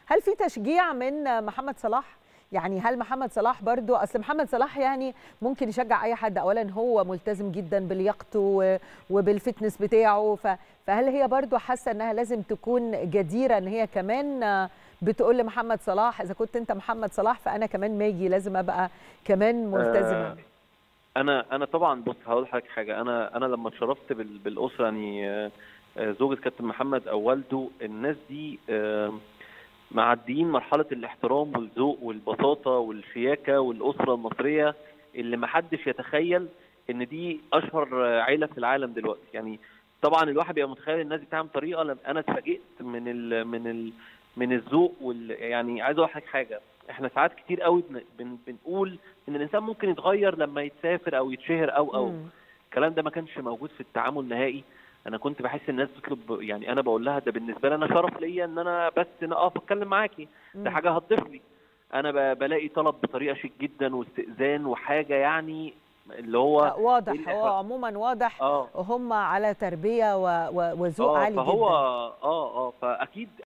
هل في تشجيع من محمد صلاح يعني هل محمد صلاح برضو اصل محمد صلاح يعني ممكن يشجع اي حد اولا هو ملتزم جدا بلياقته وبالفتنس بتاعه فهل هي برضو حاسه انها لازم تكون جديره ان هي كمان بتقول لمحمد صلاح اذا كنت انت محمد صلاح فانا كمان ماجي لازم ابقى كمان ملتزمه آه انا انا طبعا بص هقول لحضرتك حاجه انا انا لما اتشرفت بالاسره يعني زوجة كابتن محمد او والده الناس دي معديين مرحله الاحترام والذوق والبساطه والشياكه والاسره المصريه اللي ما حدش يتخيل ان دي اشهر عيله في العالم دلوقتي يعني طبعا الواحد بيبقى متخيل الناس دي بتعمل طريقه انا اتفاجئت من ال من ال من الذوق وال يعني عايز اقول لك حاجه احنا ساعات كتير قوي بن بن بنقول ان الانسان ممكن يتغير لما يتسافر او يتشهر او او الكلام ده ما كانش موجود في التعامل نهائي انا كنت بحس الناس بتطلب يعني انا بقول لها ده بالنسبه لي انا شرف ليا ان انا بس اقف اتكلم معاكي ده حاجه هتضيف لي انا بلاقي طلب بطريقه شيك جدا واستئذان وحاجه يعني اللي هو واضح هو عموما واضح آه. هم على تربيه وذوق آه عالي فهو جدا اه اه فاكيد